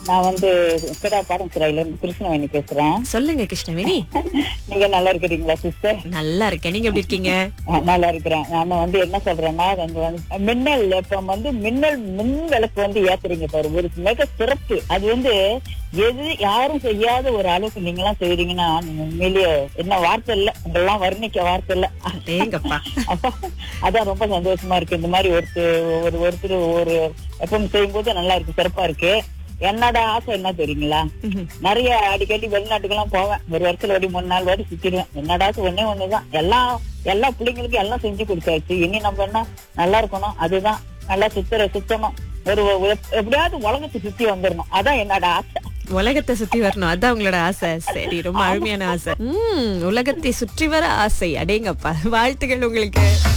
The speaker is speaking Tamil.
நான் வந்து கிடா பாடம் சிறையில இருந்து கிருஷ்ணவேணி பேசுறேன் சொல்லுங்க கிருஷ்ணவேணி நீங்க நல்லா இருக்கிறீங்களா சிஸ்டர் நல்லா இருக்கேன் நீங்க எப்படி இருக்கீங்க நல்லா இருக்கிறேன் நாம வந்து என்ன சொல்றேன்னா வந்து வந்து மின்னல் இப்ப வந்து மின்னல் மின் விளக்கு வந்து ஏத்துறீங்க பாரு ஒரு மிக சிறப்பு அது வந்து எது யாரும் செய்யாத ஒரு அளவுக்கு நீங்க எல்லாம் செய்றீங்கன்னா நீங்க உண்மையிலேயே என்ன வார்த்தை இல்ல உங்களெல்லாம் வர்ணிக்க வார்த்தை இல்ல ஏங்கப்பா அப்ப அதான் ரொம்ப சந்தோஷமா இருக்கு இந்த மாதிரி ஒருத்தர் ஒரு ஒருத்தர் ஒரு எப்பவும் செய்யும்போது நல்லா இருக்கு சிறப்பா இருக்கு என்னோட ஆசை என்ன தெரியுங்களா நிறைய அடிக்கடி வெளிநாட்டுக்கெல்லாம் போவேன் ஒரு வருஷத்துல ஒரு மூணு நாள் வாட்டி சுத்திடுவேன் என்னடா ஆசை ஒண்ணே ஒண்ணுதான் எல்லாம் எல்லா பிள்ளைங்களுக்கும் எல்லாம் செஞ்சு கொடுத்தாச்சு இனி நம்ம என்ன நல்லா இருக்கணும் அதுதான் நல்லா சுத்துற சுத்தணும் ஒரு ஒரு- எப்படியாவது உலகத்தை சுத்தி வந்துடணும் அதான் என்னோட ஆசை உலகத்தை சுத்தி வரணும் அதான் உங்களோட ஆசை சரி ரொம்ப அருமையான ஆசை உம் உலகத்தை சுற்றி வர ஆசை அடேங்கப்பா வாழ்த்துக்கள் உங்களுக்கு